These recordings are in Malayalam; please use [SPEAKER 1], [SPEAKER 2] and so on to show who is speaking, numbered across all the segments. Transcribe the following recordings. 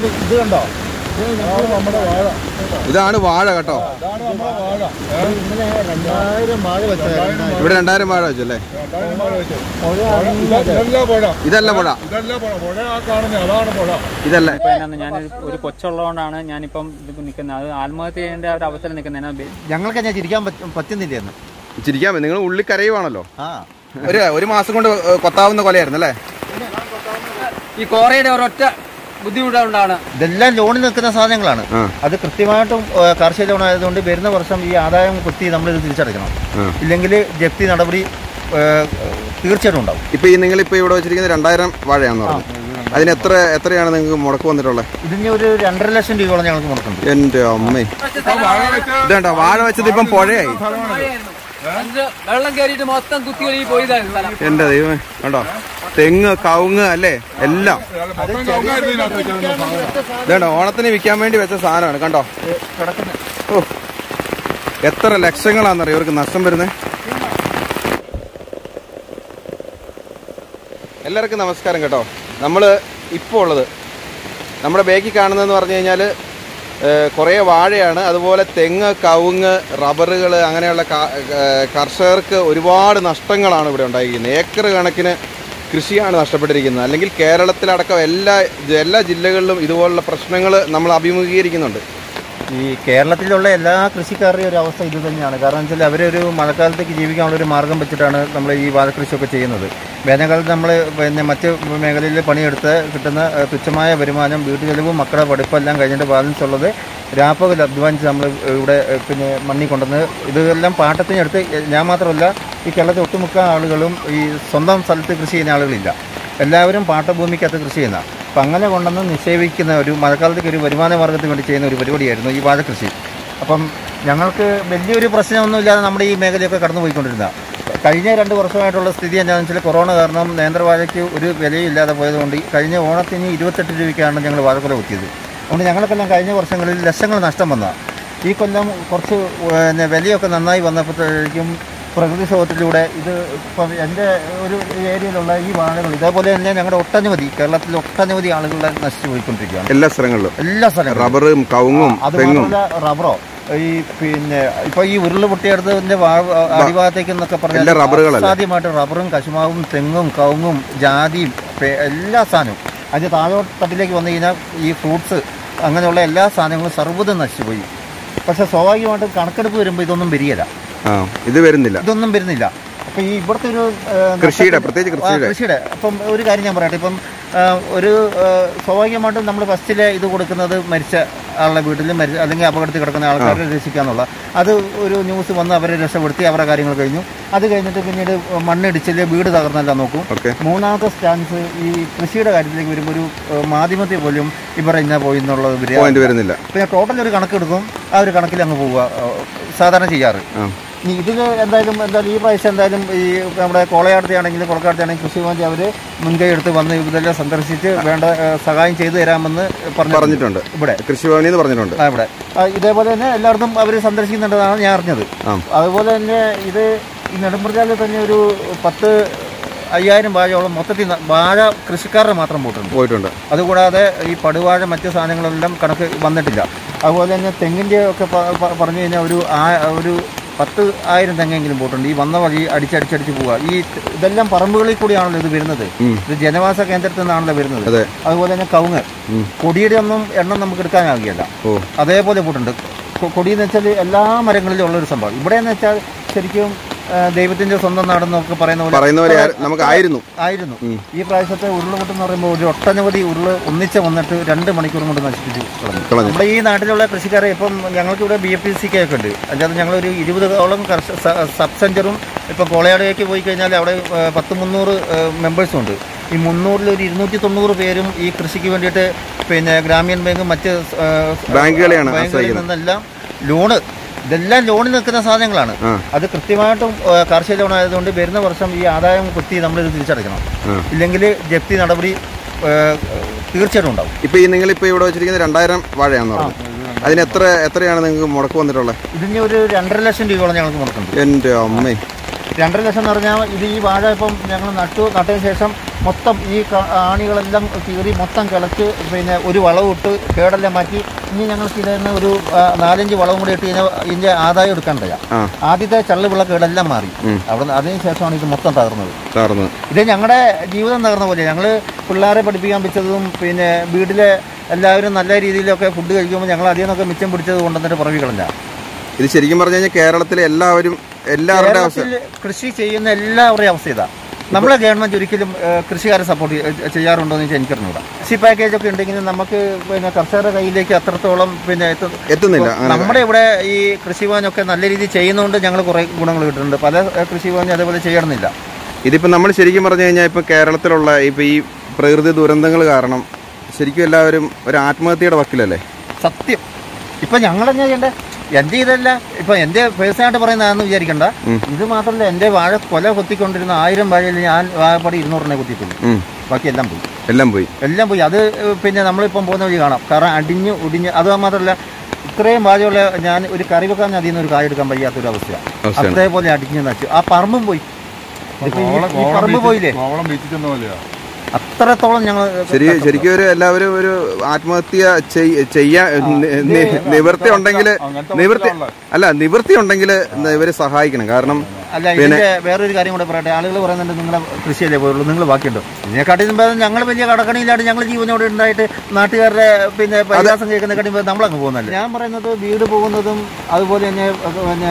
[SPEAKER 1] ഇത് കണ്ടോ അതാണ് നമ്മുടെ വാഴ
[SPEAKER 2] ഇതാണ് വാഴ കേട്ടോ
[SPEAKER 1] അതാണ് നമ്മുടെ വാഴ ഏ?
[SPEAKER 3] ഇന്നലെ രണ്ടായിരം വാഴ വെച്ചായിരുന്നു
[SPEAKER 2] ഇവിടെ രണ്ടായിരം വാഴ വെച്ചല്ലേ
[SPEAKER 1] രണ്ടായിരം വാഴ വെച്ചത്.
[SPEAKER 3] പുഴ
[SPEAKER 1] ഇത- ഇതല്ല പുഴ
[SPEAKER 2] ഇതല്ല പുഴ
[SPEAKER 1] ഇതല്ല പുഴ പുഴ ആ കാണുന്നത് അതാണ് പുഴ
[SPEAKER 2] ഇതല്ല
[SPEAKER 4] ഇപ്പൊ എന്നാന്ന് ഞാൻ ഒരു കൊച്ചുള്ളതുകൊണ്ടാണ് ഞാനിപ്പം ഇത് നിൽക്കുന്നത് അത് ആത്മഹത്യ ചെയ്യേണ്ട ഒരു അവസരം നിൽക്കുന്നത്
[SPEAKER 3] ഞങ്ങൾക്ക് ഞാൻ ചിരിക്കാൻ പറ്റ- പറ്റുന്നില്ലെന്ന്
[SPEAKER 2] ചിരിക്കാൻ നിങ്ങൾ ഉള്ളിൽ കരയുവാണല്ലോ
[SPEAKER 3] ആ
[SPEAKER 2] ഒരു ഒരു മാസം കൊണ്ട് ഏ, കൊത്താവുന്ന കൊലയായിരുന്നു അല്ലേ
[SPEAKER 4] ഈ കോറയുടെ ഒരൊറ്റ ബുദ്ധിമുട്ടുകൊണ്ടാണ്
[SPEAKER 3] ഇതെല്ലാം ലോണിൽ നിൽക്കുന്ന സാധനങ്ങളാണ്
[SPEAKER 2] ആ.
[SPEAKER 3] അത് കൃത്യമായിട്ടും ഏ, കാർഷിക ലോൺ ആയതുകൊണ്ട് വരുന്ന വർഷം ഈ ആദായം കുത്തി നമ്മളിത് തിരിച്ചടയ്ക്കണം
[SPEAKER 2] ആ.
[SPEAKER 3] ഇല്ലെങ്കിൽ ജപ്തി നടപടി ഏ, തീർച്ചയായിട്ടും ഉണ്ടാവും
[SPEAKER 2] ഇപ്പൊ ഈ നിങ്ങൾ ഇപ്പൊ ഇവിടെ വെച്ചിരിക്കുന്നത് രണ്ടായിരം വാഴയാന്ന് പറഞ്ഞു അതിന് എത്ര എത്രയാണ് നിങ്ങൾക്ക് മുടക്ക് വന്നിട്ടുള്ളത്
[SPEAKER 3] ഇതിന് ഒരു രണ്ടര ലക്ഷം രൂപയോളം ഞങ്ങൾക്ക് മുടക്കുന്നുണ്ട്
[SPEAKER 2] എന്റെ അമ്മേ
[SPEAKER 1] വാഴ വെച്ച
[SPEAKER 2] ഇതേണ്ട വാഴ വെച്ചത് ഇപ്പം പുഴയായി
[SPEAKER 4] വെള്ളം കയറിയിട്ട് മൊത്തം കുത്തി ഒഴുകി പോയതായിരുന്നു സ്ഥലം
[SPEAKER 2] എന്റെ ദൈവമേ കണ്ടോ തെങ്ങ് കവുങ്ങ് അല്ലേ എല്ലാം
[SPEAKER 1] മൊത്തം കവുങ്ങായിരുന്നു ഇതിനകത്ത് വെച്ചിരുന്ന സാധനം.
[SPEAKER 2] ഇതേണ്ട ഓണത്തിന് വിൽക്കാൻ വേണ്ടി വെച്ച സാധനമാണ് കണ്ടോ ഓ എത്ര ലക്ഷങ്ങളാണെന്നറിയോ ഇവർക്ക് നഷ്ടം വരുന്നത് എല്ലാവർക്കും നമസ്കാരം കേട്ടോ നമ്മൾ ഇപ്പോൾ ഉള്ളത് നമ്മുടെ ബേക്കിൽ കാണുന്നതെന്ന് പറഞ്ഞു കഴിഞ്ഞാൽ കുറേ വാഴയാണ് അതുപോലെ തെങ്ങ് കവുങ്ങ് റബ്ബറുകൾ അങ്ങനെയുള്ള കാ- ഏഹ് കർഷകർക്ക് ഒരുപാട് നഷ്ടങ്ങളാണ് ഇവിടെ ഉണ്ടായിരിക്കുന്നത് ഏക്കർ കണക്കിന് കൃഷിയാണ് നഷ്ടപ്പെട്ടിരിക്കുന്നത് അല്ലെങ്കിൽ കേരളത്തിലടക്കം എല്ലാ എല്ലാ ജില്ലകളിലും ഇതുപോലുള്ള പ്രശ്നങ്ങൾ നമ്മൾ അഭിമുഖീകരിക്കുന്നുണ്ട്
[SPEAKER 3] ഈ കേരളത്തിലുള്ള എല്ലാ കൃഷിക്കാരുടെയും ഒരു അവസ്ഥ ഇത് തന്നെയാണ് കാരണം വെച്ചാൽ അവരൊരു മഴക്കാലത്തേക്ക് ജീവിക്കാനുള്ള ഒരു മാർഗം വെച്ചിട്ടാണ് നമ്മൾ ഈ വാഴക്കൃഷിയൊക്കെ ചെയ്യുന്നത് വേനൽക്കാലത്ത് നമ്മൾ പിന്നെ മറ്റ് മേഖലയിൽ പണിയെടുത്ത് കിട്ടുന്ന ഏഹ്, തുച്ഛമായ വരുമാനം വീട്ടു ചെലവും മക്കളുടെ പഠിപ്പെല്ലാം കഴിഞ്ഞിട്ട് ബാലൻസ് ഉള്ളത് രാപ്പകൽ അധ്വാനിച്ച് നമ്മൾ ഇവിടെ ഏഹ്, പിന്നെ മണ്ണി കൊണ്ടുവന്ന് ഇതെല്ലാം പാട്ടത്തിനടുത്ത് ഞാൻ മാത്രമല്ല ഈ കേരളത്തിൽ ഒട്ടുമുക്ക ആളുകളും ഈ സ്വന്തം സ്ഥലത്ത് കൃഷി ചെയ്യുന്ന ആളുകളില്ല എല്ലാവരും പാട്ടഭൂമിക്കകത്ത് കൃഷി ചെയ്യുന്ന അപ്പം അങ്ങനെ കൊണ്ടുവന്ന് നിക്ഷേപിക്കുന്ന ഒരു മഴക്കാലത്തേക്ക് ഒരു വരുമാന മാർഗത്തിന് വേണ്ടി ചെയ്യുന്ന ഒരു പരിപാടിയായിരുന്നു ഈ വാഴക്കൃഷി അപ്പം ഞങ്ങൾക്ക് വലിയൊരു പ്രശ്നമൊന്നുമില്ലാതെ നമ്മുടെ ഈ മേഖലയൊക്കെ കടന്നു പോയിക്കൊണ്ടിരുന്ന കഴിഞ്ഞ രണ്ട് വർഷമായിട്ടുള്ള സ്ഥിതി എന്താണെന്ന് വെച്ചാൽ കൊറോണ കാരണം നേന്ത്രവാഴയ്ക്ക് ഒരു വിലയും ഇല്ലാതെ പോയതുകൊണ്ട് ഈ കഴിഞ്ഞ ഓണത്തിന് ഇരുപത്തെട്ട് രൂപയ്ക്കാണ് ഞങ്ങൾ വാഴക്കുല കുത്തിയത് അതുകൊണ്ട് ഞങ്ങൾക്കെല്ലാം കഴിഞ്ഞ വർഷങ്ങളിൽ ലക്ഷങ്ങൾ നഷ്ടം വന്നതാണ് ഈ കൊല്ലം കുറച്ച് പിന്നെ വിലയൊക്കെ നന്നായി വന്നപ്പോഴത്തേക്കും പ്രകൃതി ക്ഷോഭത്തിലൂടെ ഇത് ഇപ്പം എൻ്റെ ഒരു ഏരിയയിലുള്ള ഈ വാഴകൾ ഇതേപോലെ തന്നെ ഞങ്ങളുടെ ഒട്ടനവധി കേരളത്തിൽ ഒട്ടനവധി ആളുകളെ നശിച്ചു പോയിക്കൊണ്ടിരിക്കുകയാണ്
[SPEAKER 2] എല്ലാ സ്ഥലങ്ങളിലും
[SPEAKER 3] എല്ലാ സ്ഥലങ്ങളും
[SPEAKER 2] റബ്ബറും കവുങ്ങും
[SPEAKER 3] അത്
[SPEAKER 2] തെങ്ങും
[SPEAKER 3] മാത്രമല്ല റബ്ബറോ ഈ പിന്നെ ഇപ്പൊ ഈ ഉരുള് പൊട്ടിയെടുത്തതിന്റെ വാ- അടിഭാഗത്തേക്ക് എന്നൊക്കെ
[SPEAKER 2] എല്ലാം
[SPEAKER 3] പറഞ്ഞാൽ
[SPEAKER 2] റബ്ബറുകളല്ലേ?
[SPEAKER 3] സാധ്യമായിട്ട് റബ്ബറും കശുമാവും തെങ്ങും കവുങ്ങും ജാതിയും പേ- എല്ലാ സാധനവും അതിന്റെ താഴോട്ടത്തിലേക്ക് വന്നു കഴിഞ്ഞാൽ ഈ ഫ്രൂട്ട്സ് അങ്ങനെയുള്ള എല്ലാ സാധനങ്ങളും സർവ്വതും നശിച്ചുപോയി പക്ഷെ സ്വാഭാവികമായിട്ടും കണക്കെടുപ്പ് വരുമ്പോൾ ഇതൊന്നും വരികയില്ല
[SPEAKER 2] ആ ഇത് വരുന്നില്ല
[SPEAKER 3] ഇതൊന്നും വരുന്നില്ല അപ്പൊ ഈ ഇവിടുത്തെ ഒരു ഏഹ്,
[SPEAKER 2] കൃഷിയുടെ,
[SPEAKER 3] നഷ്ടത്തിന്-
[SPEAKER 2] പ്രത്യേകിച്ച്
[SPEAKER 3] ആ,
[SPEAKER 2] കൃഷിയുടെ.
[SPEAKER 3] കൃഷിയുടെ അപ്പം ഒരു കാര്യം ഞാൻ പറയട്ടെ ഇപ്പം ആ, ഒരു ആ, സ്വാഭാവികമായിട്ടും നമ്മൾ ഫസ്റ്റിലെ ഇത് കൊടുക്കുന്നത് മരിച്ച ആളുടെ വീട്ടിൽ മരിച്ച അല്ലെങ്കിൽ അപകടത്തിൽ കിടക്കുന്ന ആൾക്കാരെ രക്ഷിക്കാന്നുള്ള അത് ഒരു ന്യൂസ് വന്ന് അവരെ രക്ഷപ്പെടുത്തി അവരുടെ കാര്യങ്ങൾ കഴിഞ്ഞു അത് കഴിഞ്ഞിട്ട് പിന്നീട് മണ്ണിടിച്ചില് വീട് തകർന്നെല്ലാം നോക്കും
[SPEAKER 2] ഓക്കെ
[SPEAKER 3] മൂന്നാമത്തെ സ്റ്റാൻസ് ഈ കൃഷിയുടെ കാര്യത്തിലേക്ക് വരുമ്പോൾ ഒരു ആ, മാധ്യമത്തിൽ പോലും ഇവരെ ഇന്ന പോയി എന്നുള്ളത് വരിക
[SPEAKER 2] പോയിന്റ് വരുന്നില്ല
[SPEAKER 3] പിന്നെ ടോട്ടൽ ഒരു കണക്കെടുക്കും ആ ഒരു കണക്കിൽ അങ്ങ് പോവുക ആ, സാധാരണ ചെയ്യാറ്
[SPEAKER 2] ആ
[SPEAKER 3] ഇനി ഇതിൽ എന്തായാലും എന്തായാലും ഈ പ്രാവശ്യം എന്തായാലും ഈ നമ്മുടെ കോളയാടത്തെ ആണെങ്കിലും കൊളക്കാടത്തെ കൃഷി മന്ത്രി അവർ മുൻകൈ എടുത്ത് വന്ന് ഇതെല്ലാം സന്ദർശിച്ച് വേണ്ട ഏ, സഹായം ചെയ്തു തരാമെന്ന് പറഞ്ഞു
[SPEAKER 2] പറഞ്ഞിട്ടുണ്ട്
[SPEAKER 3] ഇവിടെ
[SPEAKER 2] കൃഷിഭവനിൽ നിന്ന് പറഞ്ഞിട്ടുണ്ട്
[SPEAKER 3] ആ ഇവിടെ ആ, ഇതേപോലെ തന്നെ എല്ലായിടത്തും അവർ സന്ദർശിക്കുന്നുണ്ടെന്നാണ് ഞാൻ അറിഞ്ഞത്
[SPEAKER 2] ആ
[SPEAKER 3] അതുപോലെ തന്നെ ഇത് ഈ നെടുമ്പ്രജാലിൽ തന്നെ ഒരു പത്ത് അയ്യായിരം വാഴയോളം മൊത്തത്തിൽ ന- വാഴ കൃഷിക്കാരുടെ മാത്രം പോയിട്ടുണ്ട്
[SPEAKER 2] പോയിട്ടുണ്ട്
[SPEAKER 3] അതുകൂടാതെ ഈ പടുവാഴ മറ്റു സാധനങ്ങളെല്ലാം കണക്ക് വന്നിട്ടില്ല അതുപോലെ തന്നെ തെങ്ങിൻ്റെ ഒക്കെ പ- പ- പറഞ്ഞു കഴിഞ്ഞാൽ ഒരു ആ- ഒരു പത്ത് ആയിരം തെങ്ങെങ്കിലും പോയിട്ടുണ്ട് ഈ വന്ന വഴി അടിച്ചടിച്ചടിച്ച് പോവുക ഈ ഇതെല്ലാം പറമ്പുകളിൽ കൂടിയാണല്ലോ ഇത് വരുന്നത്
[SPEAKER 2] ഉം.
[SPEAKER 3] ഇത് ജനവാസ കേന്ദ്രത്തിൽ നിന്നാണല്ലോ വരുന്നത്
[SPEAKER 2] അതെ
[SPEAKER 3] അതുപോലെ തന്നെ കവുങ്ങ്
[SPEAKER 2] ഉം.
[SPEAKER 3] കൊടിയുടെ ഒന്നും എണ്ണം നമുക്ക് എടുക്കാനാവുകയില്ല
[SPEAKER 2] ഓ
[SPEAKER 3] അതേപോലെ പോയിട്ടുണ്ട് കൊ- കൊടിയെന്ന് വെച്ചാൽ എല്ലാ മരങ്ങളിലും ഉള്ളൊരു സംഭവം ഇവിടെ എന്ന് വെച്ചാൽ ശരിക്കും ആ, ദൈവത്തിന്റെ സ്വന്തം നാടെന്നൊക്കെ പറയുന്ന പോലെ
[SPEAKER 2] പറയുന്ന പോലെ ആ- നമുക്ക് ആയിരുന്നു
[SPEAKER 3] ആയിരുന്നു
[SPEAKER 2] ഉം.
[SPEAKER 3] ഈ പ്രാവശ്യത്തെ ഉരുളുപൊട്ട് എന്ന് പറയുമ്പോൾ ഒരു ഒട്ടനവധി ഉരുള് ഒന്നിച്ച് വന്നിട്ട് രണ്ട് മണിക്കൂർ കൊണ്ട് നശിപ്പിച്ചു കളഞ്ഞു
[SPEAKER 2] കളഞ്ഞു.
[SPEAKER 3] നമ്മുടെ ഈ നാട്ടിലുള്ള കൃഷിക്കാരെ ഇപ്പം ഞങ്ങൾക്ക് ഇവിടെ B F P C K ഒക്കെ ഉണ്ട് അല്ലാതെ ഞങ്ങളൊരു ഇരുപതോളം കർഷ സ- സബ് സെഞ്ചറും ഇപ്പം കോളയാടേക്ക് പോയി കഴിഞ്ഞാൽ അവിടെ ആ, പത്ത് മുന്നൂറ് മെമ്പേഴ്സും ഉണ്ട് ഈ മുന്നൂറിൽ ഒരു ഇരുന്നൂറ്റി തൊണ്ണൂറ് പേരും ഈ കൃഷിക്ക് വേണ്ടിയിട്ട് പിന്നെ ഗ്രാമീൺ ബാങ്കും മറ്റ് ആ,
[SPEAKER 2] ബാങ്കുകളെയാണ്
[SPEAKER 3] ബാങ്കുകളിൽ
[SPEAKER 2] ആശ്രയിക്കുന്നത്.
[SPEAKER 3] നിന്നെല്ലാം ലോണ് ഇതെല്ലാം ലോണിൽ നിൽക്കുന്ന സാധനങ്ങളാണ്
[SPEAKER 2] ആ
[SPEAKER 3] അത് കൃത്യമായിട്ടും ആ, കാർഷിക ലോൺ ആയതുകൊണ്ട് വരുന്ന വർഷം ഈ ആദായം കുത്തി നമ്മളിത് തിരിച്ചടയ്ക്കണം
[SPEAKER 2] ആ
[SPEAKER 3] ഇല്ലെങ്കിൽ ജപ്തി നടപടി ആ, തീർച്ചയായിട്ടും ഉണ്ടാവും
[SPEAKER 2] ഇപ്പൊ ഈ നിങ്ങൾ ഇപ്പൊ ഇവിടെ വെച്ചിരിക്കുന്നത് രണ്ടായിരം വാഴയാന്ന് പറഞ്ഞു അതിന് എത്ര എത്രയാണ് നിങ്ങൾക്ക് മുടക്ക് വന്നിട്ടുള്ളത്
[SPEAKER 3] ഇതിന് ഒരു രണ്ടര ലക്ഷം രൂപയോളം ഞങ്ങൾക്ക് മുടക്കുന്നുണ്ട്
[SPEAKER 2] എന്റെ അമ്മേ
[SPEAKER 3] രണ്ടര ലക്ഷം എന്ന് പറഞ്ഞാൽ ഇത് ഈ വാഴ ഇപ്പം ഞങ്ങൾ നട്ടു നട്ടതിന് ശേഷം മൊത്തം ഈ ക- ആണികളെല്ലാം കീറി മൊത്തം കിളച്ച് പിന്നെ ഒരു വളവിട്ട് കേടെല്ലാം മാറ്റി ഇനി ഞങ്ങൾക്ക് ഇതിന് ഒരു ആ, നാലഞ്ച് വളവും കൂടി ഇട്ട് കഴിഞ്ഞാൽ ഇതിൻ്റെ ആദായം എടുക്കേണ്ടതാണ്
[SPEAKER 2] ആ
[SPEAKER 3] ആദ്യത്തെ ചള്ളുവിള കേടെല്ലാം മാറി
[SPEAKER 2] ഉം.
[SPEAKER 3] അവിടെ അതിന് ശേഷമാണ് ഇത് മൊത്തം തകർന്നത്
[SPEAKER 2] തകർന്ന്
[SPEAKER 3] ഇത് ഞങ്ങളുടെ ജീവിതം തകർന്ന പോലെ ഞങ്ങൾ പിള്ളേരെ പഠിപ്പിക്കാൻ വെച്ചതും പിന്നെ വീട്ടിലെ എല്ലാവരും നല്ല രീതിയിലൊക്കെ ഫുഡ് കഴിക്കുമ്പോൾ ഞങ്ങൾ അതിൽ നിന്നൊക്കെ മിച്ചം പിടിച്ചത് കൊണ്ടുവന്നിട്ട് പുറകെ കളഞ്ഞ
[SPEAKER 2] ഇത് ശരിക്കും പറഞ്ഞു കഴിഞ്ഞാൽ കേരളത്തിലെ എല്ലാവരും എല്ലാവരുടെ അവസ്ഥ
[SPEAKER 3] കേരളത്തിൽ കൃഷി ചെയ്യുന്ന എല്ലാവരുടെയും അവസ്ഥ ഇതാ നമ്മളെ ഗവൺമെന്റ് ഒരിക്കലും ഏഹ്, കൃഷിക്കാരെ സപ്പോർട്ട് ചെയ്യാറുണ്ടോ എന്ന് വെച്ചാൽ എനിക്കറിഞ്ഞൂടാ കൃഷി പാക്കേജ് ഒക്കെ ഉണ്ടെങ്കിലും നമുക്ക് പിന്നെ കർഷകരുടെ കയ്യിലേക്ക് അത്രത്തോളം പിന്നെ എത്തു-
[SPEAKER 2] എത്തുന്നില്ല അങ്ങനെ
[SPEAKER 3] നമ്മുടെ ഇവിടെ ഈ കൃഷിഭവനൊക്കെ നല്ല രീതിയിൽ ചെയ്യുന്നതുകൊണ്ട് ഞങ്ങൾ കുറേ ഗുണങ്ങൾ കിട്ടുന്നുണ്ട് പല ഏഹ്, കൃഷിഭവനും അതേപോലെ ചെയ്യണമെന്നില്ല
[SPEAKER 2] ഇതിപ്പോൾ നമ്മൾ ശരിക്കും പറഞ്ഞു കഴിഞ്ഞാൽ ഇപ്പോൾ കേരളത്തിലുള്ള ഇപ്പോൾ ഈ പ്രകൃതി ദുരന്തങ്ങൾ കാരണം ശരിക്കും എല്ലാവരും ഒരു ആത്മഹത്യയുടെ വക്കിലല്ലേ
[SPEAKER 3] സത്യം ഇപ്പൊ ഞങ്ങൾ എന്നാ ചെയ്യണ്ടേ എന്റെ ഇതല്ല ഇപ്പൊ എന്റെ പേഴ്സണായിട്ട് പറയുന്നതാണെന്ന് വിചാരിക്കണ്ട
[SPEAKER 2] ഉം.
[SPEAKER 3] ഇത് മാത്രമല്ല എന്റെ വാഴ കൊല കൊത്തിക്കൊണ്ടിരുന്ന ആയിരം വാഴയിൽ ഞാൻ വാഴപ്പാടി ഇരുന്നൂറിനെ കുത്തിയിട്ടുള്ളൂ
[SPEAKER 2] ഉം.
[SPEAKER 3] ബാക്കി എല്ലാം പോയി
[SPEAKER 2] എല്ലാം പോയി
[SPEAKER 3] എല്ലാം പോയി അത് ഏഹ്, പിന്നെ നമ്മളിപ്പം പോകുന്ന വഴി കാണാം കാരണം അടിഞ്ഞ് ഒടിഞ്ഞ് അത് മാത്രമല്ല ഇത്രയും വാഴയുള്ള ഞാൻ ഒരു കറി വെക്കാൻ അതിൽ നിന്ന് ഒരു കായ എടുക്കാൻ വയ്യാത്തൊരു അവസ്ഥയാണ്
[SPEAKER 2] അവസ്ഥയാണ്
[SPEAKER 3] അതേപോലെ അടിഞ്ഞ് നച്ചു ആ പറമ്പും പോയി ഇതിപ്പോ ഈ- ഈ പറമ്പ് പോയില്ലേ
[SPEAKER 1] കോവളം ബീച്ചിൽ പോലെയാ
[SPEAKER 3] അത്രത്തോളം ഞങ്ങൾ
[SPEAKER 2] ശരി ശരിക്കും ഒരു എല്ലാവരും ഒരു ആത്മഹത്യ ചെയ്- ചെയ്യാൻ നി- നി- നിവൃത്തി ഉണ്ടെങ്കിൽ
[SPEAKER 1] അങ്ങനത്തെ
[SPEAKER 2] നിവൃത്തി
[SPEAKER 1] മനസ്സിലാണല്ലോ.
[SPEAKER 2] അല്ല നിവൃത്തി ഉണ്ടെങ്കിൽ ഇവരെ സഹായിക്കണം കാരണം
[SPEAKER 3] അല്ല ഇതിന്റെ വേറൊരു കാര്യം കൂടെ പറയട്ടെ ആളുകൾ പറയുന്നുണ്ട് നിങ്ങളെ കൃഷിയല്ലേ പോയുള്ളൂ നിങ്ങൾ ബാക്കിയുണ്ടോ ഇതിനെക്കാട്ടി ഞങ്ങൾ വലിയ കടക്കണിയില്ലാണ്ട് ഞങ്ങൾ ജീവനോട് ഉണ്ടായിട്ട് നാട്ടുകാരുടെ പിന്നെ പരിഹാസം കേൾക്കുന്ന കാട്ടി നമ്മളങ്ങ് പോകുന്നല്ലേ ഞാൻ പറയുന്നത് വീട് പോകുന്നതും അതുപോലെ തന്നെ അഹ് പിന്നെ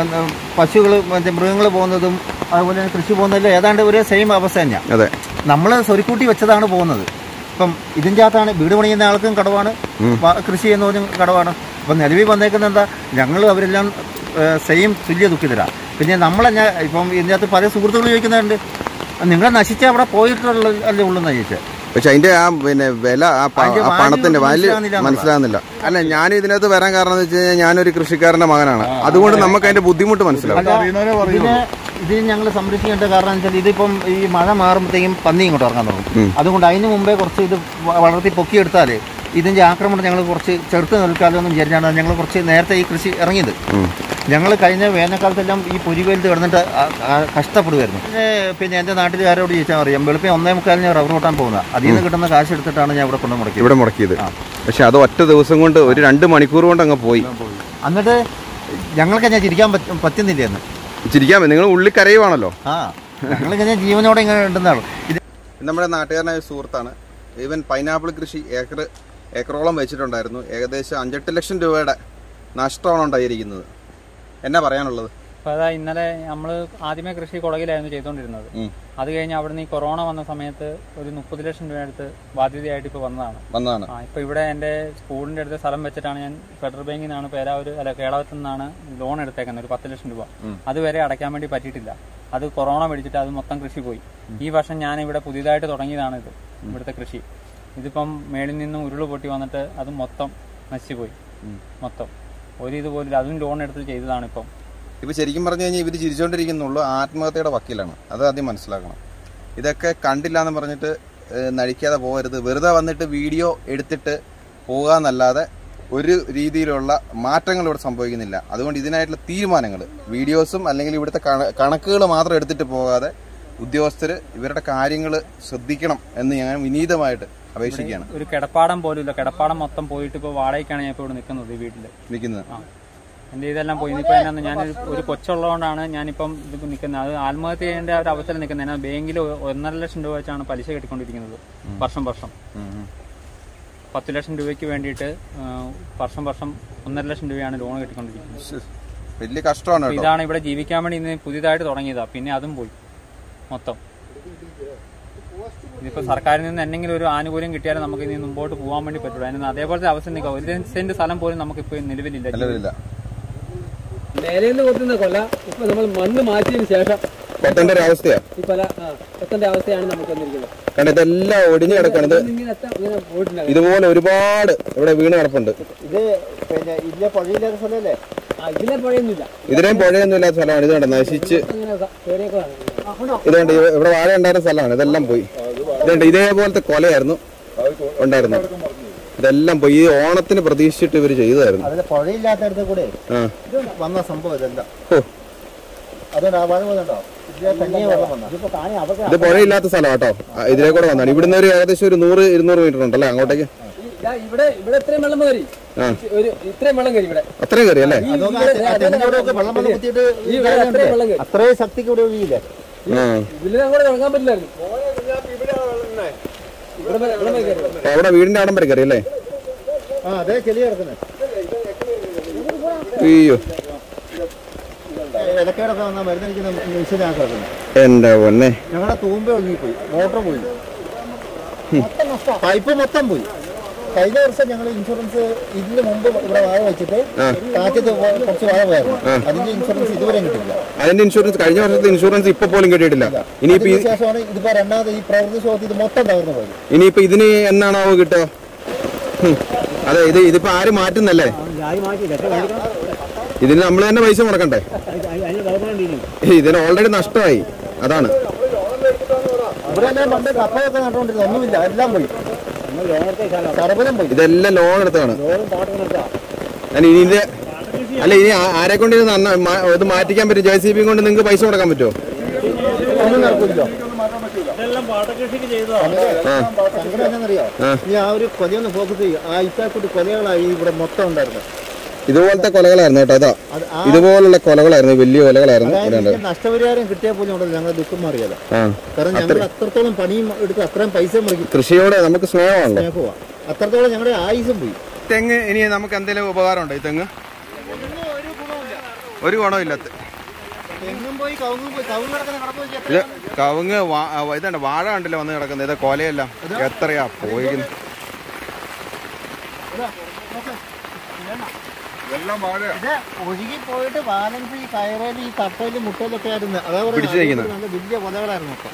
[SPEAKER 3] പശുകൾ മറ്റേ മൃഗങ്ങൾ പോകുന്നതും അതുപോലെ തന്നെ കൃഷി പോകുന്നതെല്ലാം ഏതാണ്ട് ഒരേ സെയിം അവസ്ഥ തന്നെയാണ്
[SPEAKER 2] അതെ
[SPEAKER 3] നമ്മൾ സ്വരുക്കൂട്ടി വെച്ചതാണ് പോകുന്നത് ഇപ്പം ഇതിൻ്റെ അകത്താണ് വീട് പണിയുന്ന ആൾക്കും കടവാണ് വ- കൃഷി ചെയ്യുന്നവനും കടവാണ് അപ്പം നിലവിൽ വന്നേക്കുന്നത് എന്താ ഞങ്ങൾ അവരെല്ലാം സെയിം തുല്യ ദുഃഖിതരാ പിന്നെ നമ്മളെന്നെ ഇപ്പം ഇതിൻ്റെ അകത്ത് പല സുഹൃത്തുക്കൾ ചോദിക്കുന്നുണ്ട് നിങ്ങൾ നശിച്ച അവിടെ പോയിട്ടുള്ള അല്ലേ ഉള്ളൂ എന്നാ ചോദിച്ചത്
[SPEAKER 2] പക്ഷെ അതിന്റെ ആ പിന്നെ വില ആ പ-
[SPEAKER 3] അതിന്റെ
[SPEAKER 2] ആ പണത്തിന്റെ
[SPEAKER 3] value
[SPEAKER 2] വാല്യൂ
[SPEAKER 3] മനസ്സിലാകുന്നില്ല
[SPEAKER 2] മനസ്സിലാകുന്നില്ല അല്ല ഞാൻ ഇതിനകത്ത് വരാൻ കാരണം എന്ന് വെച്ച് കഴിഞ്ഞാൽ ഞാനൊരു കൃഷിക്കാരന്റെ മകനാണ് അതുകൊണ്ട് നമുക്ക് അതിന്റെ ബുദ്ധിമുട്ട് മനസ്സിലാവും
[SPEAKER 3] അല്ല
[SPEAKER 1] അറിയുന്നവരെ പറയുള്ളൂ.
[SPEAKER 3] ഇതിനെ ഇതിന് ഞങ്ങൾ സംരക്ഷിക്കേണ്ട കാരണം എന്ന് വെച്ചാൽ ഇതിപ്പം ഈ മഴ മാറുമ്പോഴത്തേക്കും പന്നി ഇങ്ങോട്ട് ഇറങ്ങാൻ തുടങ്ങും
[SPEAKER 2] ഉം.
[SPEAKER 3] അതുകൊണ്ട് അതിന് മുമ്പേ കുറച്ച് ഇത് വ- വളർത്തി പൊക്കിയെടുത്താൽ ഇതിന്റെ ആക്രമണം ഞങ്ങൾ കുറച്ച് ചെറുത്ത് നിൽക്കാമല്ലോ എന്ന് വിചാരിച്ചാണ് ഞങ്ങൾ കുറച്ച് നേരത്തെ ഈ കൃഷി ഇറങ്ങിയത്
[SPEAKER 2] ഉം.
[SPEAKER 3] ഞങ്ങൾ കഴിഞ്ഞ വേനൽക്കാലത്തെല്ലാം ഈ പൊരിവേലത്ത് കിടന്നിട്ട് ആ- ആ കഷ്ടപ്പെടുമായിരുന്നു പിന്നെ പിന്നെ എൻ്റെ നാട്ടുകാരോട് ചോദിച്ചാൽ അറിയാം വെളുപ്പിന് ഒന്നേ മുക്കാലിന് റബ്ബർ വെട്ടാൻ പോകുന്ന അതിൽ നിന്ന് കിട്ടുന്ന കാശ് എടുത്തിട്ടാണ് ഞാൻ ഇവിടെ കൊണ്ട് മുടക്കിയത്
[SPEAKER 2] ഇവിടെ മുടക്കിയത്
[SPEAKER 3] ആ.
[SPEAKER 2] പക്ഷെ അത് ഒറ്റ ദിവസം കൊണ്ട് ഒരു രണ്ട് മണിക്കൂർ കൊണ്ട് അങ്ങ് പോയി
[SPEAKER 3] എന്നിട്ട് ഞങ്ങൾക്ക് ഞാൻ ചിരിക്കാൻ പറ്റ- പറ്റുന്നില്ല എന്ന്
[SPEAKER 2] ചിരിക്കാൻ നിങ്ങൾ ഉള്ളിൽ കരയുവാണല്ലോ
[SPEAKER 3] ആ ഞങ്ങളിങ്ങനെ ജീവനോടെ ഇങ്ങനെ ഉണ്ടെന്നാണ് ഇത്
[SPEAKER 2] നമ്മുടെ നാട്ടുകാരനായ സുഹൃത്താണ് ഈവൻ പൈനാപ്പിൾ കൃഷി ഏക്കർ ഏക്കറോളം വെച്ചിട്ടുണ്ടായിരുന്നു ഏകദേശം അഞ്ചെട്ട് ലക്ഷം രൂപയുടെ നഷ്ടമാണ് ഉണ്ടായിരിക്കുന്നത് എന്നാ പറയാനുള്ളത്
[SPEAKER 4] അപ്പൊ അതാ ഇന്നലെ നമ്മൾ ആദ്യമേ കൃഷി കുളകിലായിരുന്നു ചെയ്തുകൊണ്ടിരുന്നത്
[SPEAKER 2] ഉം.
[SPEAKER 4] അത് കഴിഞ്ഞ് അവിടുന്ന് ഈ കൊറോണ വന്ന സമയത്ത് ഒരു മുപ്പത് ലക്ഷം രൂപ അടുത്ത് ബാധ്യതയായിട്ട് ഇപ്പൊ വന്നതാണ്
[SPEAKER 2] വന്നതാണ്
[SPEAKER 4] ആ ഇപ്പൊ ഇവിടെ എന്റെ സ്കൂളിന്റെ അടുത്ത് സ്ഥലം വെച്ചിട്ടാണ് ഞാൻ ഫെഡറൽ ബാങ്കിൽ നിന്നാണ് പേരാവൂർ അല്ല കേളവത്തിൽ നിന്നാണ് ലോൺ എടുത്തേക്കുന്നത് ഒരു പത്ത് ലക്ഷം രൂപ അതുവരെ അടയ്ക്കാൻ വേണ്ടി പറ്റിയിട്ടില്ല അത് കൊറോണ പിടിച്ചിട്ട് അത് മൊത്തം കൃഷി പോയി ഈ വർഷം ഞാൻ ഇവിടെ പുതിയതായിട്ട് തുടങ്ങിയതാണ് ഇത് ഇവിടുത്തെ കൃഷി ഇതിപ്പം മേളിൽ നിന്നും ഉരുള് പൊട്ടി വന്നിട്ട് അത് മൊത്തം നശിച്ചുപോയി മൊത്തം ഒരു ഇതുപോലും അതും ലോൺ എടുത്ത് ചെയ്തതാണ് ഇപ്പം
[SPEAKER 2] ഇപ്പൊ ശരിക്കും പറഞ്ഞു കഴിഞ്ഞാൽ ഇവർ ചിരിച്ചോണ്ടിരിക്കുന്നുള്ളൂ ആത്മഹത്യയുടെ വക്കീലാണ് അത് ആദ്യം മനസ്സിലാക്കണം ഇതൊക്കെ കണ്ടില്ല എന്ന് പറഞ്ഞിട്ട് ഏഹ്, നടിക്കാതെ പോകരുത് വെറുതെ വന്നിട്ട് വീഡിയോ എടുത്തിട്ട് പോകാന്നല്ലാതെ ഒരു രീതിയിലുള്ള മാറ്റങ്ങൾ ഇവിടെ സംഭവിക്കുന്നില്ല അതുകൊണ്ട് ഇതിനായിട്ടുള്ള തീരുമാനങ്ങൾ വീഡിയോസും അല്ലെങ്കിൽ ഇവിടുത്തെ കണക്കുകൾ മാത്രം എടുത്തിട്ട് പോകാതെ ഉദ്യോഗസ്ഥർ ഇവരുടെ കാര്യങ്ങൾ ശ്രദ്ധിക്കണം എന്ന് ഞാൻ വിനീതമായിട്ട് അപേക്ഷിക്കുകയാണ്
[SPEAKER 4] ഒരു കിടപ്പാടം പോലും ഇല്ല കിടപ്പാടം മൊത്തം പോയിട്ട് ഇപ്പോൾ വാടകയ്ക്കാണ് ഞാൻ ഇപ്പോൾ ഇവിടെ നിൽക്കുന്നത് ഈ വീട്ടിൽ
[SPEAKER 2] നിൽക്കുന്നത്
[SPEAKER 4] ആ എന്റെ ഇതെല്ലാം പോയി ഇനിയിപ്പോ എന്നാന്ന് ഞാൻ ഒരു കൊച്ചുള്ളതുകൊണ്ടാണ് ഞാനിപ്പം ഇത് നിൽക്കുന്നത് അത് ആത്മഹത്യ ചെയ്യേണ്ട ഒരു അവസരം നിൽക്കുന്നത് ഞാൻ ബാങ്കിൽ ഒന്നര ലക്ഷം രൂപ വെച്ചാണ് പലിശ കെട്ടിക്കൊണ്ടിരിക്കുന്നത് വർഷം വർഷം പത്ത് ലക്ഷം രൂപയ്ക്ക് വേണ്ടിയിട്ട് ആ, വർഷം വർഷം ഒന്നര ലക്ഷം രൂപയാണ് ലോൺ കെട്ടിക്കൊണ്ടിരിക്കുന്നത്
[SPEAKER 2] വലിയ കഷ്ടമാണ്
[SPEAKER 4] അപ്പൊ
[SPEAKER 2] കേട്ടോ
[SPEAKER 4] ഇതാണ് ഇവിടെ ജീവിക്കാൻ വേണ്ടി ഇന്ന് പുതിയതായിട്ട് തുടങ്ങിയതാ പിന്നെ അതും പോയി മൊത്തം ഇതിപ്പോ സർക്കാരിൽ നിന്ന് എന്തെങ്കിലും ഒരു ആനുകൂല്യം കിട്ടിയാലും നമുക്ക് ഇനി മുമ്പോട്ട് പോകാൻ വേണ്ടി പറ്റുള്ളൂ അതിന് അതേപോലത്തെ അവസ്ഥ നിൽക്കാം ഒരു സെന്റ് സ്ഥലം പോലും നമുക്ക് ഇപ്പൊ നിലവിലില്ല
[SPEAKER 2] നിലവിലില്ല
[SPEAKER 5] മേലയിൽ നിന്ന് കൊത്തുന്ന കൊല ഇപ്പൊ നമ്മൾ മണ്ണ് മാറ്റിയതിന് ശേഷം
[SPEAKER 2] കൊത്തേണ്ട ഒരു അവസ്ഥയാ
[SPEAKER 5] ഈ കൊല ആ, കൊത്തേണ്ട അവസ്ഥയാണ് നമുക്ക് വന്നിരിക്കുന്നത്
[SPEAKER 2] കാരണം ഇതെല്ലാം ഒടിഞ്ഞു കിടക്കാണ് ഇത്
[SPEAKER 5] ഇങ്ങനെ എത്താൻ ഇങ്ങനെ പോയിട്ടുണ്ട്
[SPEAKER 2] ഇതുപോലെ ഒരുപാട് ഇവിടെ വീണ് കിടപ്പുണ്ട്
[SPEAKER 3] ഇത് പിന്നെ ഇല്ല പുഴയില്ലാത്ത സ്ഥലമല്ലേ
[SPEAKER 5] ആ ഇതിലെ പുഴയൊന്നുമില്ല
[SPEAKER 2] ഇതിനെയും പുഴയൊന്നും ഇല്ലാത്ത സ്ഥലമാണ് ഇത് കണ്ട നശിച്ച്
[SPEAKER 5] അങ്ങനെ കയറിയൊക്കെ
[SPEAKER 2] ഇതുകൊണ്ട് ഇവിടെ വാഴ ഉണ്ടായിരുന്ന സ്ഥലമാണ് ഇതെല്ലാം പോയി ഇതുണ്ട് ഇതേപോലത്തെ കൊലയായിരുന്നു ഉണ്ടായിരുന്നു ഇതെല്ലാം പോയി ഈ ഓണത്തിന് പ്രതീക്ഷിച്ചിട്ട് ഇവർ ചെയ്തതായിരുന്നു
[SPEAKER 3] അതിൽ പുഴയില്ലാത്തടത്ത് കൂടെ
[SPEAKER 2] ആ
[SPEAKER 3] വന്ന സംഭവം ഇതെല്ലാം
[SPEAKER 2] ഹോ,
[SPEAKER 3] അത് അതുകൊണ്ട് ആ ഭാഗം വന്നോ ഇതിലെ തനിയെ വെള്ളം വന്നാ
[SPEAKER 2] ഇത് പുഴയില്ലാത്ത സ്ഥലം കേട്ടോ ഇതിലെ കൂടെ വന്നാണ് ഇവിടുന്ന് ഒരു ഏകദേശം ഒരു നൂറ് ഇരുന്നൂറ് മീറ്റർ ഉണ്ടല്ലേ അങ്ങോട്ടേക്ക്
[SPEAKER 5] ഇതാ ഇവിടെ ഇവിടെ ഇത്രയും വെള്ളം കയറി
[SPEAKER 2] ആ.
[SPEAKER 5] ഒരു ഇത്രയും വെള്ളം കയറി ഇവിടെ
[SPEAKER 2] അത്രയും കയറി അല്ലേ
[SPEAKER 3] അതൊക്കെ ആ തെ- തെങ്ങിനോടൊക്കെ വെള്ളം വന്ന് കുത്തിയിട്ട്
[SPEAKER 5] ഈ ഇവിടെ അത്രയും വെള്ളം കയറി
[SPEAKER 3] അത്രയും ശക്തിക്ക് ഇവിടെ ഒഴിയില്ല
[SPEAKER 2] ആ
[SPEAKER 5] ഇതിൽ അങ്ങോട്ട് ഇറങ്ങാൻ പറ്റില്ലായിരുന്നു ഇവിടെ വരെ- ഇവിടെ വരെ കയറി
[SPEAKER 2] അപ്പൊ അവിടെ വീടിന്റെ അവിടം വരെ കയറി അല്ലേ
[SPEAKER 3] ആ അതെ ചെളി കിടക്കുന്നത്
[SPEAKER 2] അയ്യോ
[SPEAKER 3] ഇലക്കേടൊക്കെ വന്നാൽ മരുന്നടിക്കുന്ന മെഷീനാ കിടക്കുന്നത്
[SPEAKER 2] എന്റെ പൊന്നെ
[SPEAKER 3] ഞങ്ങളുടെ തൂമ്പ ഒഴുകിപ്പോയി മോട്ടർ പോയി പൈപ്പ് മൊത്തം പോയി കഴിഞ്ഞ വർഷം ഞങ്ങൾ ഇൻഷുറൻസ് ഇതിന് മുമ്പ് ഇവിടെ വാഴ വെച്ചിട്ട് കാറ്റത്ത് പോ- കുറച്ച് വാഴ പോയായിരുന്നു അതിന്റെ ഇൻഷുറൻസ് ഇതുവരെ കിട്ടില്ല
[SPEAKER 2] അതിന്റെ ഇൻഷുറൻസ് കഴിഞ്ഞ വർഷത്തെ ഇൻഷുറൻസ് ഇപ്പൊ പോലും കിട്ടിയിട്ടില്ല ഇനിയിപ്പോ ഈ-
[SPEAKER 3] ശേഷമാണ് ഇതിപ്പോ രണ്ടാമത് ഈ പ്രവൃത്തി ശോകത്തിൽ ഇത് മൊത്തം തകർന്നു പോയത്
[SPEAKER 2] ഇനിയിപ്പോ ഇതിന് എന്നാണാവോ കിട്ടുക ഹും. അതെ ഇത് ഇതിപ്പോ ആര് മാറ്റുന്നല്ലേ ഇതിന് നമ്മൾ തന്നെ പൈസ മുടക്കണ്ടേ ഇതിന് ഓൾറെഡി നഷ്ടമായി അതാണ്
[SPEAKER 3] ഇവിടെ തന്നെ പണ്ട് കപ്പയൊക്കെ നട്ടുകൊണ്ടിരുന്നത് ഒന്നുമില്ല എല്ലാം പോയി സർവ്വതം പോയി
[SPEAKER 2] ഇതെല്ലാം ലോൺ എടുത്താണ് ഞാൻ ഇനി ഇത് അല്ല ഇനി ആ- ആരെ കൊണ്ട് ഇത് നന്ന- മാ- ഇത് മാറ്റിക്കാൻ പറ്റും ജെ സി ബി കൊണ്ട് നിങ്ങൾക്ക് പൈസ കൊടുക്കാൻ പറ്റുമോ
[SPEAKER 3] ഒന്നും നടക്കില്ല
[SPEAKER 2] ആ
[SPEAKER 3] സങ്കടം എന്താണെന്നറിയോ
[SPEAKER 2] ആ.
[SPEAKER 3] ഈ ആ ഒരു കൊലയൊന്ന് ഫോക്കസ് ചെയ്യും ആ ഇപ്പാക്കൂട്ട് കൊലകളായി ഇവിടെ മൊത്തം ഉണ്ടായിരുന്നത്
[SPEAKER 2] ഇതുപോലത്തെ കൊലകളായിരുന്നു കേട്ടോ അതാ
[SPEAKER 3] അത് ആ
[SPEAKER 2] ഇതുപോലുള്ള കൊലകളായിരുന്നു വലിയ കൊലകളായിരുന്നു ഇവിടെ
[SPEAKER 3] അതായത്
[SPEAKER 2] ഉണ്ടായിരുന്നത്.
[SPEAKER 3] എനിക്ക് നഷ്ടപരിഹാരം കിട്ടിയാൽ പോലും ഉണ്ടല്ലോ ഞങ്ങളുടെ ദുഃഖം മാറിയല്ല
[SPEAKER 2] ആ
[SPEAKER 3] കാരണം ഞങ്ങൾ അത്രത്തോളം പണിയും എടുത്ത് അത്രയും പൈസ മുടക്കി
[SPEAKER 2] കൃഷിയോട് നമുക്ക് സ്നേഹമാണല്ലോ
[SPEAKER 3] സ്നേഹമാ അത്രത്തോളം ഞങ്ങളുടെ ആയുസും പോയി
[SPEAKER 2] തെങ്ങ് ഇനി നമുക്ക് എന്തെങ്കിലും ഉപകാരമുണ്ടോ ഈ തെങ്ങ് ഒരു ഗുണമില്ല
[SPEAKER 3] തെങ്ങും പോയി കവുങ്ങും പോയി കവുങ്ങ് കിടക്കുന്ന കടപ്പ്
[SPEAKER 2] ഇത് കവുങ്ങ് വാ- ആ, ഇതാണ് വാഴ കണ്ടില്ല വന്ന് കിടക്കുന്നത് ഇത് കൊലയെല്ലാം എത്രയാ പോയിരിക്കുന്നത്
[SPEAKER 1] എല്ലാം വാഴയാ
[SPEAKER 3] ഇത് ഒഴുകി പോയിട്ട് ബാലൻസ് ഈ കയറേല് ഈ തട്ടയില് മുട്ടയിലൊക്കെ ആയിരുന്നു അതേ
[SPEAKER 2] പിടിച്ച് നിൽക്കുന്നത്.
[SPEAKER 3] നല്ല വലിയ കൊലകളായിരുന്നു മൊത്തം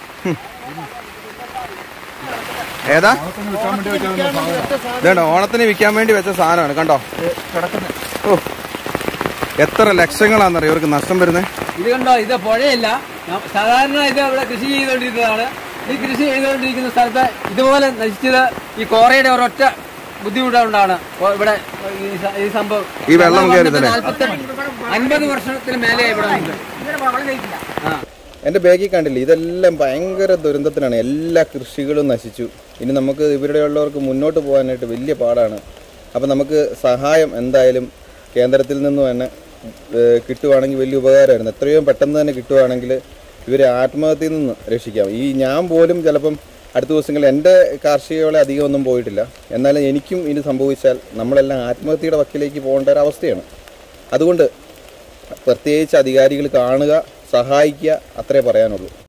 [SPEAKER 2] ഏതാ
[SPEAKER 1] ഓണത്തിന് വിൽക്കാൻ വേണ്ടി വെച്ചിരുന്ന സാധനം
[SPEAKER 2] ഇതുണ്ട് ഓണത്തിന് വിൽക്കാൻ വേണ്ടി വെച്ച സാധനമാണ് കണ്ടോ ഓ എത്ര ലക്ഷങ്ങളാണെന്നറിയോ ഇവർക്ക് നഷ്ടം വരുന്നത്
[SPEAKER 5] ഇത് കണ്ടോ ഇത് പുഴയല്ല ന- സാധാരണ ഇത് ഇവിടെ കൃഷി ചെയ്തുകൊണ്ടിരുന്നതാണ് ഈ കൃഷി ചെയ്തുകൊണ്ടിരിക്കുന്ന സ്ഥലത്ത് ഇതുപോലെ നശിച്ചത് ഈ കോറയുടെ ഒരൊറ്റ ബുദ്ധിമുട്ടുകൊണ്ടാണ് കൊ- ഇവിടെ ഈ സ- ഈ സംഭവം
[SPEAKER 2] ഈ വെള്ളം കയറിയതല്ലേ?
[SPEAKER 5] അൻപത് വർഷത്തിന് മേലെ ഇവിടെ ഉണ്ട് ആ
[SPEAKER 2] എൻ്റെ ബാഗിൽ കണ്ടില്ലേ ഇതെല്ലാം ഭയങ്കര ദുരന്തത്തിനാണ് എല്ലാ കൃഷികളും നശിച്ചു ഇനി നമുക്ക് ഇവിടെയുള്ളവർക്ക് മുന്നോട്ട് പോകാനായിട്ട് വലിയ പാടാണ് അപ്പം നമുക്ക് സഹായം എന്തായാലും കേന്ദ്രത്തിൽ നിന്ന് തന്നെ ഏഹ്, കിട്ടുവാണെങ്കിൽ വലിയ ഉപകാരമായിരുന്നു എത്രയും പെട്ടെന്ന് തന്നെ കിട്ടുവാണെങ്കിൽ ഇവരെ ആത്മഹത്യയിൽ നിന്ന് രക്ഷിക്കാം ഈ ഞാൻ പോലും ചിലപ്പം അടുത്ത ദിവസങ്ങളിൽ എൻ്റെ കാർഷിക വിള അധികം ഒന്നും പോയിട്ടില്ല എന്നാലും എനിക്കും ഇനി സംഭവിച്ചാൽ നമ്മളെല്ലാം ആത്മഹത്യയുടെ വക്കിലേക്ക് പോകേണ്ട ഒരു അവസ്ഥയാണ് അതുകൊണ്ട് പ്രത്യേകിച്ച് അധികാരികൾ കാണുക സഹായിക്കുക അത്രേ പറയാനുള്ളൂ